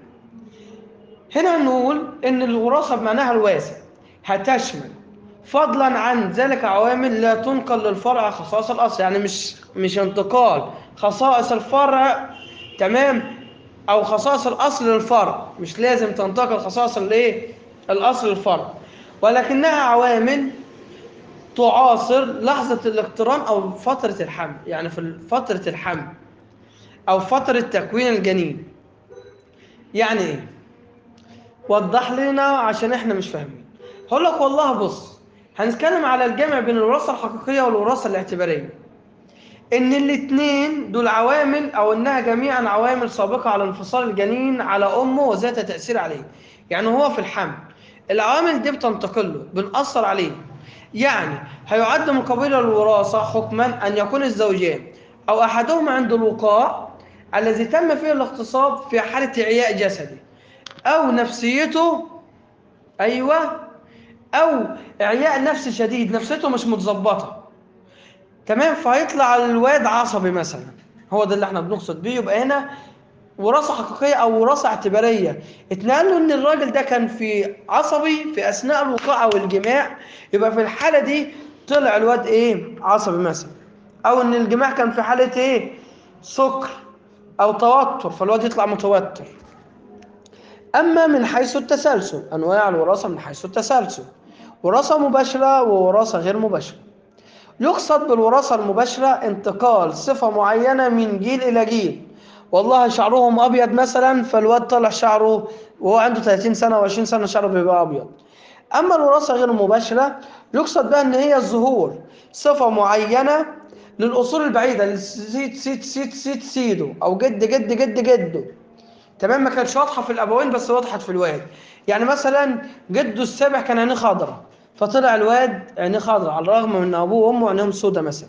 هنا نقول إن الوراثة بمعناها الواسع هتشمل فضلا عن ذلك عوامل لا تنقل للفرع خصائص الأصل يعني مش مش انتقال خصائص الفرع تمام أو خصائص الأصل للفرع مش لازم تنتقل خصائص الإيه الأصل للفرع ولكنها عوامل تعاصر لحظة الاقتران أو فترة الحمل يعني في فترة الحمل أو فترة تكوين الجنين يعني إيه؟ وضح لنا عشان إحنا مش فاهمين هقول لك والله بص هنتكلم على الجمع بين الوراثة الحقيقية والوراثة الاعتبارية إن الاتنين دول عوامل أو إنها جميعا عوامل سابقة على انفصال الجنين على أمه وذات تأثير عليه يعني هو في الحمل العوامل دي بتنتقل له بنأثر عليه يعني هيعد من قبيل الوراثة حكما أن يكون الزوجان أو أحدهما عند الوقاع الذي تم فيه الاغتصاب في حالة إعياء جسدي أو نفسيته أيوة أو إعياء نفسي شديد نفسيته مش متظبطة تمام فهيطلع الواد عصبي مثلا هو ده اللي احنا بنقصد بيه يبقى هنا وراثة حقيقية أو وراثة اعتبارية اتنقل له إن الراجل ده كان في عصبي في أثناء الوقاع والجماع يبقى في الحالة دي طلع الواد إيه عصبي مثلا أو إن الجماع كان في حالة إيه سكر أو توتر فالواد يطلع متوتر أما من حيث التسلسل أنواع الوراثة من حيث التسلسل وراثة مباشرة ووراثة غير مباشرة يقصد بالوراثة المباشرة انتقال صفة معينة من جيل إلى جيل والله شعرهم ابيض مثلا فالواد طلع شعره وهو عنده 30 سنه و20 سنه شعره بيبقى ابيض اما الوراثه غير المباشره يقصد بها ان هي الظهور صفه معينه للاصول البعيده سيد سيد سيد سيد سيده او جد جد جد جده تمام ما كانتش واضحه في الابوين بس وضحت في الواد يعني مثلا جده السابع كان عينيه خضراء فطلع الواد عينيه خضراء على الرغم من ابوه وامه عينيهم سودا مثلا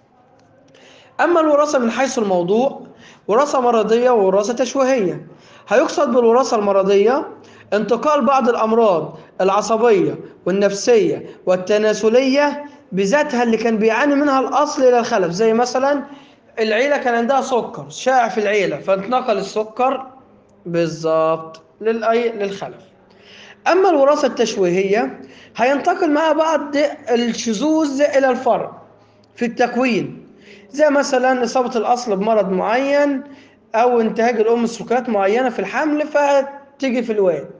اما الوراثه من حيث الموضوع وراثة مرضية ووراثة تشويهية هيقصد بالوراثة المرضية انتقال بعض الأمراض العصبية والنفسية والتناسلية بذاتها اللي كان بيعاني منها الأصل إلى الخلف زي مثلا العيلة كان عندها سكر شائع في العيلة فانتقل السكر بالظبط للأي للخلف أما الوراثة التشويهية هينتقل معها بعض الشذوذ إلى الفرع في التكوين زي مثلا إصابة الأصل بمرض معين أو انتهاج الأم سلوكيات معينة في الحمل فتيجي في الواد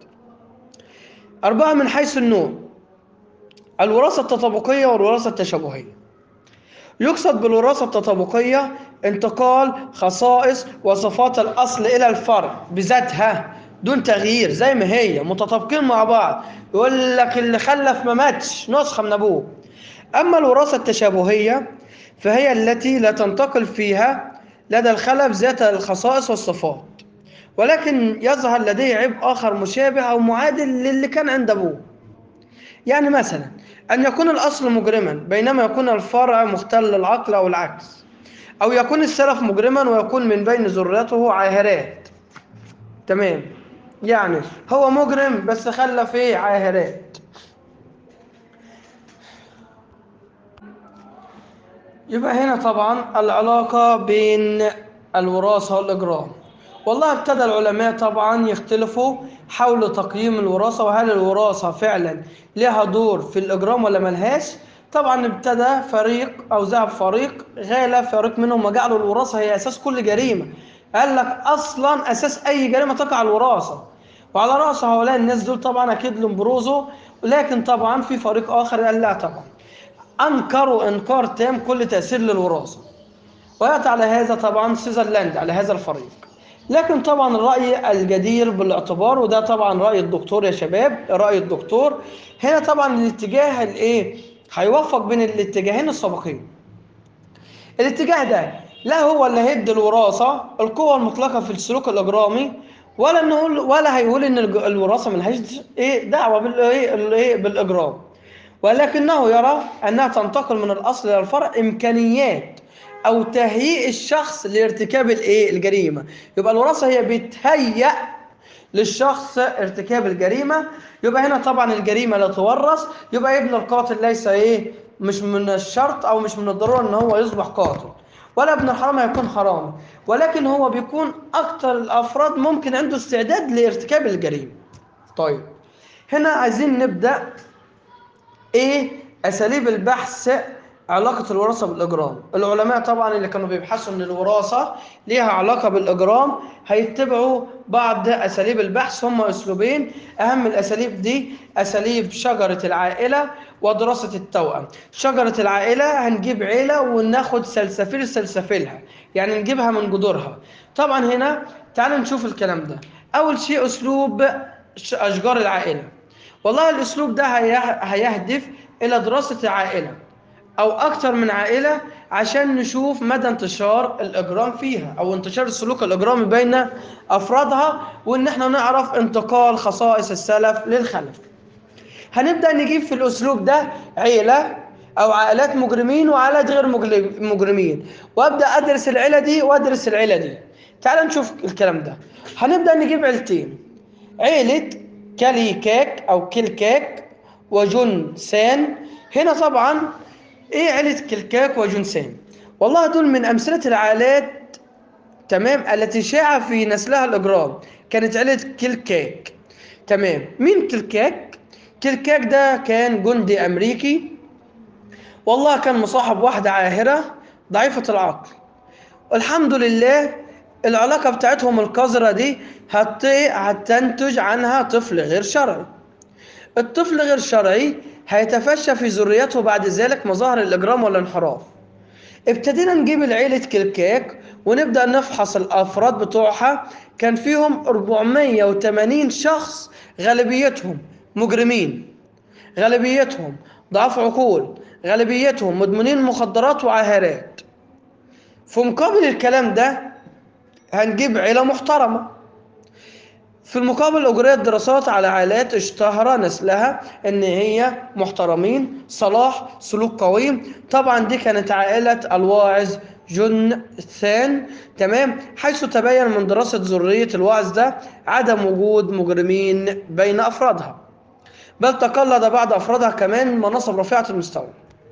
أربعة من حيث النوع الوراثة التطابقية والوراثة التشابهية يقصد بالوراثة التطابقية انتقال خصائص وصفات الأصل إلى الفرع بذاتها دون تغيير زي ما هي متطابقين مع بعض يقول لك اللي خلف ما ماتش نسخة من أبوه أما الوراثة التشابهية فهي التي لا تنتقل فيها لدى الخلف ذات الخصائص والصفات ولكن يظهر لديه عيب آخر مشابه أو معادل للي كان عند أبوه يعني مثلا أن يكون الأصل مجرما بينما يكون الفرع مختل العقل أو العكس أو يكون السلف مجرما ويكون من بين ذريته عاهرات تمام يعني هو مجرم بس خلف ايه عاهرات يبقى هنا طبعا العلاقة بين الوراثة والإجرام والله ابتدى العلماء طبعا يختلفوا حول تقييم الوراثة وهل الوراثة فعلا لها دور في الإجرام ولا ملهاش طبعا ابتدى فريق أو ذهب فريق غالى فريق منهم وجعلوا الوراثة هي أساس كل جريمة قال لك أصلا أساس أي جريمة تقع الوراثة وعلى رأس هؤلاء الناس دول طبعا أكيد لومبروزو لكن طبعا في فريق آخر قال لا طبعا أنكروا إنكار تام كل تأثير للوراثة ويأتي على هذا طبعا سويسرلاند على هذا الفريق لكن طبعا الرأي الجدير بالاعتبار وده طبعا رأي الدكتور يا شباب رأي الدكتور هنا طبعا الاتجاه الايه هيوفق بين الاتجاهين السابقين الاتجاه ده لا هو اللي هيدي الوراثة القوة المطلقة في السلوك الإجرامي ولا نقول ولا هيقول ان الج- الوراثة ملهاش ايه دعوة بالايه الايه بالإجرام ولكنه يرى انها تنتقل من الاصل الى الفرع امكانيات او تهيئ الشخص لارتكاب الايه الجريمه يبقى الوراثه هي بتهيئ للشخص ارتكاب الجريمه يبقى هنا طبعا الجريمه لا تورث يبقى ابن القاتل ليس ايه مش من الشرط او مش من الضروره ان هو يصبح قاتل ولا ابن الحرام هيكون حرام ولكن هو بيكون اكتر الافراد ممكن عنده استعداد لارتكاب الجريمه طيب هنا عايزين نبدا ايه اساليب البحث علاقة الوراثة بالإجرام العلماء طبعا اللي كانوا بيبحثوا ان الوراثة ليها علاقة بالإجرام هيتبعوا بعض أساليب البحث هم أسلوبين أهم الأساليب دي أساليب شجرة العائلة ودراسة التوأم شجرة العائلة هنجيب عيلة وناخد سلسفيل سلسفيلها يعني نجيبها من جذورها طبعا هنا تعالوا نشوف الكلام ده أول شيء أسلوب ش- أشجار العائلة والله الأسلوب ده هيه- هيهدف إلى دراسة العائلة أو أكتر من عائلة عشان نشوف مدى انتشار الإجرام فيها أو انتشار السلوك الإجرامي بين أفرادها وإن إحنا نعرف انتقال خصائص السلف للخلف. هنبدأ نجيب في الأسلوب ده عيلة أو عائلات مجرمين وعائلات غير مجل- مجرمين وأبدأ أدرس العيلة دي وأدرس العيلة دي. تعال نشوف الكلام ده. هنبدأ نجيب عيلتين. عيلة كاليكاك أو كلكاك وجنسان هنا طبعا ايه عيلة كلكاك وجنسان والله دول من أمثلة العائلات تمام التي شاع في نسلها الإجرام كانت عيلة كلكاك تمام مين كلكاك كلكاك ده كان جندي أمريكي والله كان مصاحب واحدة عاهرة ضعيفة العقل الحمد لله العلاقة بتاعتهم القذرة دي هت- هتنتج عنها طفل غير شرعي الطفل غير شرعي هيتفشى في ذريته بعد ذلك مظاهر الإجرام والانحراف ابتدينا نجيب العيلة كلكاك ونبدأ نفحص الأفراد بتوعها كان فيهم 480 شخص غالبيتهم مجرمين غالبيتهم ضعاف عقول غالبيتهم مدمنين مخدرات وعاهرات في مقابل الكلام ده هنجيب عيلة محترمة في المقابل أجريت دراسات على عائلات اشتهر نسلها إن هي محترمين صلاح سلوك قويم طبعا دي كانت عائلة الواعظ جنثان تمام حيث تبين من دراسة ذرية الواعظ ده عدم وجود مجرمين بين أفرادها بل تقلد بعض أفرادها كمان مناصب رفيعة المستوى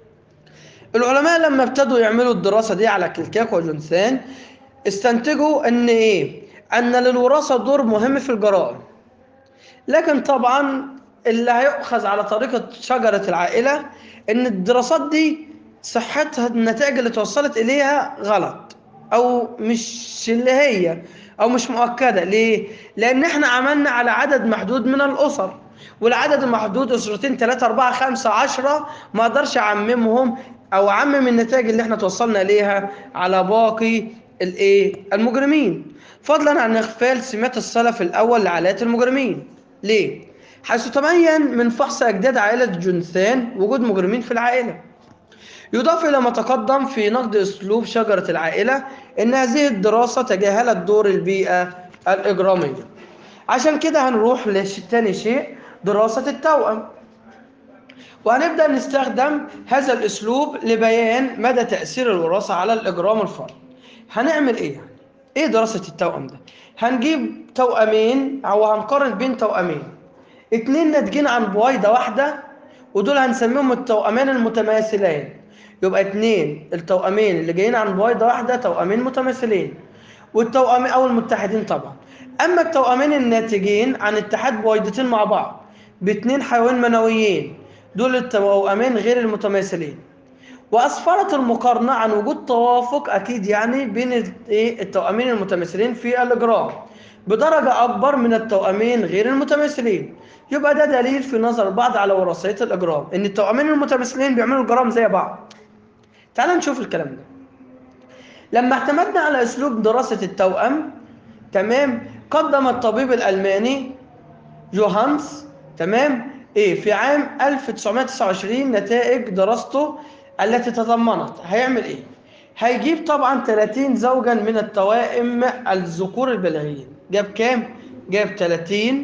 العلماء لما ابتدوا يعملوا الدراسة دي على كلكاك وجنثان استنتجوا ان ايه ان للوراثة دور مهم في الجرائم لكن طبعا اللي هيؤخذ على طريقة شجرة العائلة ان الدراسات دي صحتها النتائج اللي توصلت اليها غلط او مش اللي هي او مش مؤكدة ليه لان احنا عملنا على عدد محدود من الاسر والعدد المحدود اسرتين ثلاثة أربعة خمسة عشرة ما اقدرش اعممهم او اعمم النتائج اللي احنا توصلنا اليها على باقي الايه المجرمين فضلا عن اغفال سمات السلف الاول لعائلات المجرمين ليه حيث تبين من فحص اجداد عائله جنثان وجود مجرمين في العائله يضاف إلى ما تقدم في نقد أسلوب شجرة العائلة إن هذه الدراسة تجاهلت دور البيئة الإجرامية عشان كده هنروح لتاني شيء دراسة التوأم وهنبدأ نستخدم هذا الأسلوب لبيان مدى تأثير الوراثة على الإجرام الفردي هنعمل إيه يعني؟ إيه دراسة التوأم ده؟ هنجيب توأمين أو هنقارن بين توأمين اتنين ناتجين عن بويضة واحدة ودول هنسميهم التوأمان المتماثلين يبقى اتنين التوأمين اللي جايين عن بويضة واحدة توأمين متماثلين والتوأمين أو المتحدين طبعا أما التوأمين الناتجين عن اتحاد بويضتين مع بعض باتنين حيوان منويين دول التوأمين غير المتماثلين وأسفرت المقارنة عن وجود توافق أكيد يعني بين التوأمين المتماثلين في الإجرام بدرجة أكبر من التوأمين غير المتماثلين يبقى ده دليل في نظر البعض على وراثية الإجرام إن التوأمين المتماثلين بيعملوا الجرام زي بعض تعال نشوف الكلام ده لما اعتمدنا على أسلوب دراسة التوأم تمام قدم الطبيب الألماني جوهانس تمام ايه في عام 1929 نتائج دراسته التي تضمنت هيعمل ايه هيجيب طبعا 30 زوجا من التوائم الذكور البالغين جاب كام جاب 30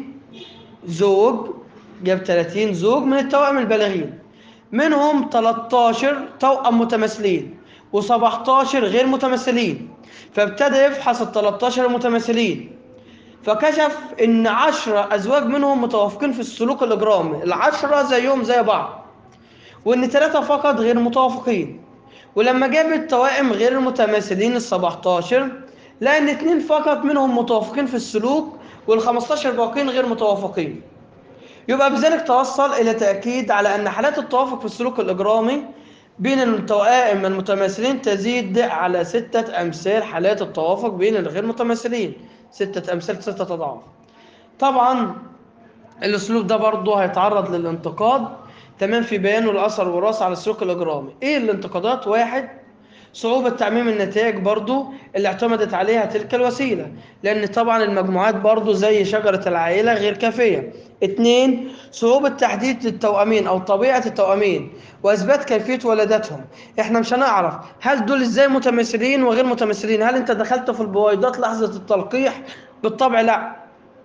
زوج جاب 30 زوج من التوائم البالغين منهم 13 توأم متماثلين و17 غير متماثلين فابتدى يفحص ال 13 المتماثلين فكشف ان 10 ازواج منهم متوافقين في السلوك الاجرامي العشرة زيهم زي بعض وان ثلاثة فقط غير متوافقين ولما جاب التوائم غير المتماثلين ال 17 لقى ان اتنين فقط منهم متوافقين في السلوك وال 15 باقيين غير متوافقين يبقى بذلك توصل الى تاكيد على ان حالات التوافق في السلوك الاجرامي بين التوائم المتماثلين تزيد على ستة أمثال حالات التوافق بين الغير متماثلين ستة أمثال ستة أضعاف طبعا الأسلوب ده برضه هيتعرض للانتقاد تمام في بيانه الأثر الوراثي على السلوك الإجرامي إيه الانتقادات واحد صعوبة تعميم النتائج برضو اللي اعتمدت عليها تلك الوسيلة لأن طبعا المجموعات برضو زي شجرة العائلة غير كافية اتنين صعوبة تحديد التوأمين أو طبيعة التوأمين وإثبات كيفية ولادتهم احنا مش هنعرف هل دول ازاي متماثلين وغير متماثلين هل انت دخلت في البويضات لحظة التلقيح بالطبع لا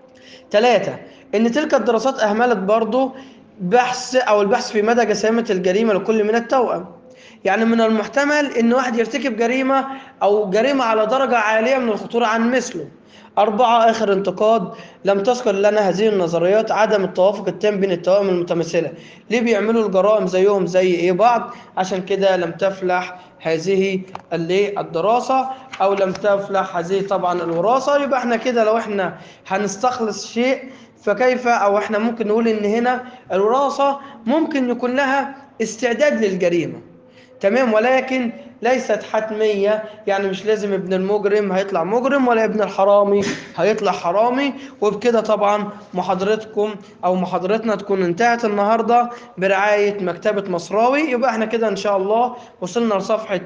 ثلاثة ان تلك الدراسات اهملت برضو بحث او البحث في مدى جسامة الجريمة لكل من التوأم يعني من المحتمل ان واحد يرتكب جريمة او جريمة على درجة عالية من الخطورة عن مثله أربعة آخر انتقاد لم تذكر لنا هذه النظريات عدم التوافق التام بين التوائم المتماثلة ليه بيعملوا الجرائم زيهم زي إيه بعض عشان كده لم تفلح هذه اللي الدراسة أو لم تفلح هذه طبعا الوراثة يبقى احنا كده لو احنا هنستخلص شيء فكيف أو احنا ممكن نقول إن هنا الوراثة ممكن يكون لها استعداد للجريمة تمام ولكن ليست حتمية يعني مش لازم ابن المجرم هيطلع مجرم ولا ابن الحرامي هيطلع حرامي وبكده طبعا محاضرتكم او محاضرتنا تكون انتهت النهاردة برعاية مكتبة مصراوي يبقى احنا كده ان شاء الله وصلنا لصفحة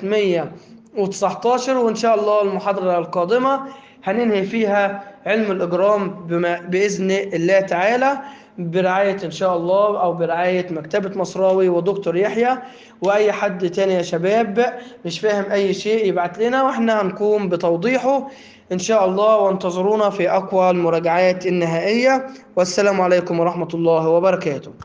119 وان شاء الله المحاضرة القادمة هننهي فيها علم الإجرام بما بإذن الله تعالى برعاية إن شاء الله أو برعاية مكتبة مصراوي ودكتور يحيى وأي حد تاني يا شباب مش فاهم أي شيء يبعت لنا وإحنا هنقوم بتوضيحه إن شاء الله وانتظرونا في أقوى المراجعات النهائية والسلام عليكم ورحمة الله وبركاته